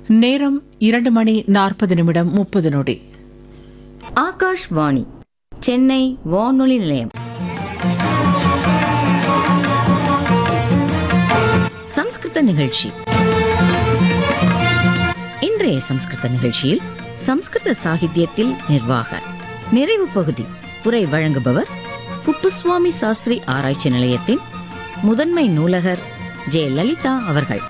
நேரம் இரண்டு மணி நாற்பது நிமிடம் முப்பது நொடி ஆகாஷ்வாணி சென்னை வானொலி நிலையம் சம்ஸ்கிருத நிகழ்ச்சி இன்றைய சம்ஸ்கிருத நிகழ்ச்சியில் சம்ஸ்கிருத சாகித்யத்தில் நிர்வாக நிறைவு பகுதி உரை வழங்குபவர் குப்புசுவாமி சாஸ்திரி ஆராய்ச்சி நிலையத்தின் முதன்மை நூலகர் ஜே லலிதா அவர்கள்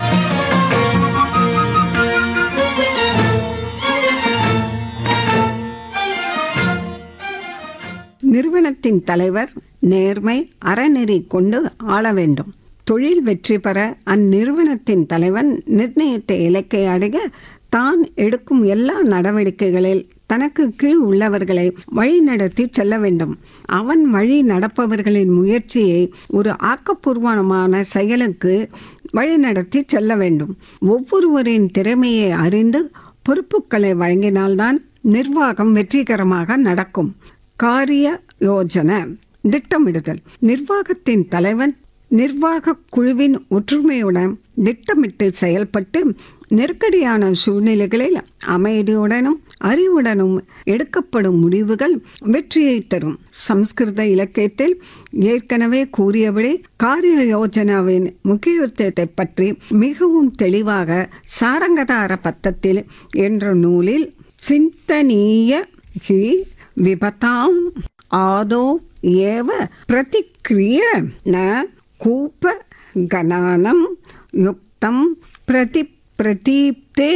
நிறுவனத்தின் தலைவர் நேர்மை அறநெறி கொண்டு ஆள வேண்டும் தொழில் வெற்றி பெற அந்நிறுவனத்தின் தலைவன் நிர்ணயித்த இலக்கை அடைய தான் எடுக்கும் எல்லா நடவடிக்கைகளில் தனக்கு கீழ் உள்ளவர்களை வழிநடத்தி செல்ல வேண்டும் அவன் வழி நடப்பவர்களின் முயற்சியை ஒரு ஆக்கப்பூர்வமான செயலுக்கு வழிநடத்தி செல்ல வேண்டும் ஒவ்வொருவரின் திறமையை அறிந்து பொறுப்புகளை வழங்கினால்தான் நிர்வாகம் வெற்றிகரமாக நடக்கும் காரிய யோஜன திட்டமிடுதல் நிர்வாகத்தின் தலைவன் நிர்வாக குழுவின் ஒற்றுமையுடன் திட்டமிட்டு செயல்பட்டு நெருக்கடியான சூழ்நிலைகளில் அமைதியுடனும் அறிவுடனும் எடுக்கப்படும் முடிவுகள் வெற்றியை தரும் சம்ஸ்கிருத இலக்கியத்தில் ஏற்கனவே கூறியபடி காரிய யோஜனாவின் முக்கியத்துவத்தை பற்றி மிகவும் தெளிவாக சாரங்கதார பத்தத்தில் என்ற நூலில் சிந்தனீய ஹி விபதாம் ஆதோ ஏவ பிரதிக்ரிய ந கூப கணானம் யுக்தம் பிரதி பிரதீப்தே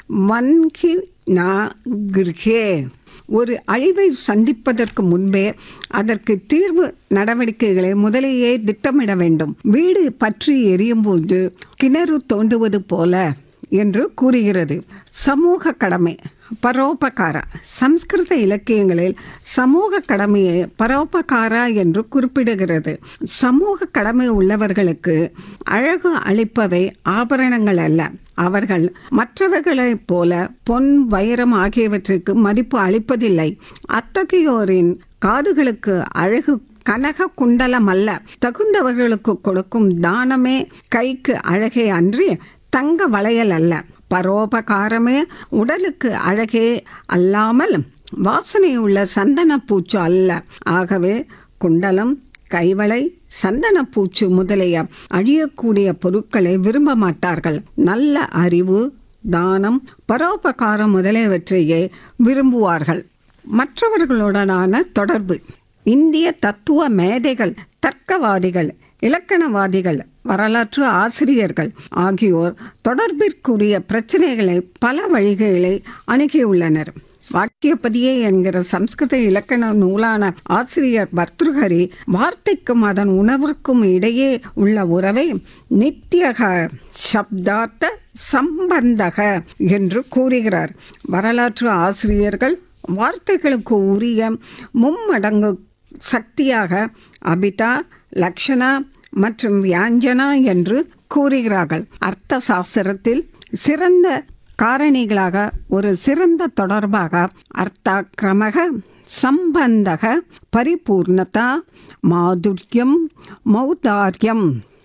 வன்கி நா கிருஹே ஒரு அழிவை சந்திப்பதற்கு முன்பே அதற்கு தீர்வு நடவடிக்கைகளை முதலேயே திட்டமிட வேண்டும் வீடு பற்றி எரியும் போது கிணறு தோண்டுவது போல என்று கூறுகிறது சமூக கடமை பரோபகாரா சம்ஸ்கிருத இலக்கியங்களில் சமூக கடமையை பரோபகாரா என்று குறிப்பிடுகிறது சமூக கடமை உள்ளவர்களுக்கு அழகு அளிப்பவை ஆபரணங்கள் அல்ல அவர்கள் மற்றவர்களைப் போல பொன் வைரம் ஆகியவற்றுக்கு மதிப்பு அளிப்பதில்லை அத்தகையோரின் காதுகளுக்கு அழகு கனக குண்டலம் அல்ல தகுந்தவர்களுக்கு கொடுக்கும் தானமே கைக்கு அழகே அன்றி தங்க வளையல் அல்ல பரோபகாரமே உடலுக்கு அழகே அல்லாமல் வாசனையுள்ள சந்தன பூச்சு அல்ல ஆகவே குண்டலம் கைவளை சந்தன பூச்சு முதலிய அழியக்கூடிய பொருட்களை விரும்ப மாட்டார்கள் நல்ல அறிவு தானம் பரோபகாரம் முதலியவற்றையே விரும்புவார்கள் மற்றவர்களுடனான தொடர்பு இந்திய தத்துவ மேதைகள் தர்க்கவாதிகள் இலக்கணவாதிகள் வரலாற்று ஆசிரியர்கள் ஆகியோர் தொடர்பிற்குரிய பிரச்சனைகளை பல வழிகளை அணுகியுள்ளனர் வாக்கியப்பதியே என்கிற சம்ஸ்கிருத இலக்கண நூலான ஆசிரியர் பர்துகரி வார்த்தைக்கும் அதன் உணர்வுக்கும் இடையே உள்ள உறவை நித்தியக சப்தார்த்த சம்பந்தக என்று கூறுகிறார் வரலாற்று ஆசிரியர்கள் வார்த்தைகளுக்கு உரிய மும்மடங்கு சக்தியாக அபிதா லக்ஷணா மற்றும் வியாஞ்சனா என்று கூறுகிறார்கள் அர்த்த சாஸ்திரத்தில் சிறந்த காரணிகளாக ஒரு சிறந்த தொடர்பாக அர்த்தாக்கிரமக சம்பந்தக பரிபூர்ணதா மாதுர்யம் மௌதாரியம்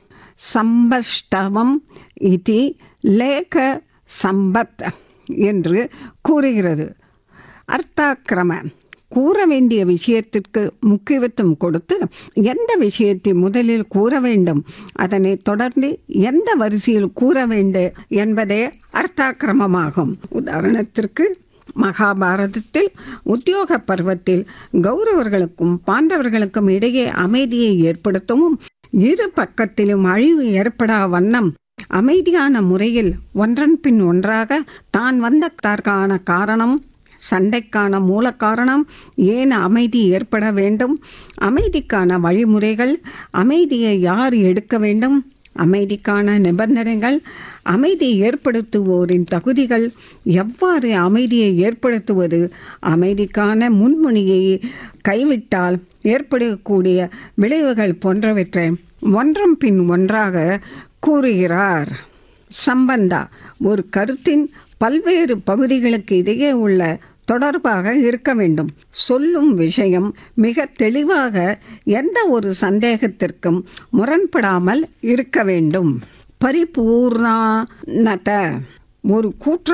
சம்பஷ்டவம் இது லேக சம்பத் என்று கூறுகிறது அர்த்தாக்கிரம கூற வேண்டிய விஷயத்திற்கு முக்கியத்துவம் கொடுத்து எந்த விஷயத்தை முதலில் கூற வேண்டும் அதனை தொடர்ந்து எந்த வரிசையில் கூற வேண்டும் என்பதே அர்த்தாக்கிரமமாகும் உதாரணத்திற்கு மகாபாரதத்தில் உத்தியோக பருவத்தில் கௌரவர்களுக்கும் பாண்டவர்களுக்கும் இடையே அமைதியை ஏற்படுத்தவும் இரு பக்கத்திலும் அழிவு ஏற்படா வண்ணம் அமைதியான முறையில் ஒன்றன் பின் ஒன்றாக தான் வந்ததற்கான காரணம் சண்டைக்கான மூல காரணம் ஏன் அமைதி ஏற்பட வேண்டும் அமைதிக்கான வழிமுறைகள் அமைதியை யார் எடுக்க வேண்டும் அமைதிக்கான நிபந்தனைகள் அமைதி ஏற்படுத்துவோரின் தகுதிகள் எவ்வாறு அமைதியை ஏற்படுத்துவது அமைதிக்கான முன்மொழியை கைவிட்டால் ஏற்படக்கூடிய விளைவுகள் போன்றவற்றை ஒன்றன் பின் ஒன்றாக கூறுகிறார் சம்பந்தா ஒரு கருத்தின் பல்வேறு பகுதிகளுக்கு இடையே உள்ள தொடர்பாக இருக்க வேண்டும் சொல்லும் விஷயம் மிக தெளிவாக எந்த ஒரு சந்தேகத்திற்கும் முரண்படாமல் இருக்க வேண்டும் பரிபூர்ணானத ஒரு கூற்ற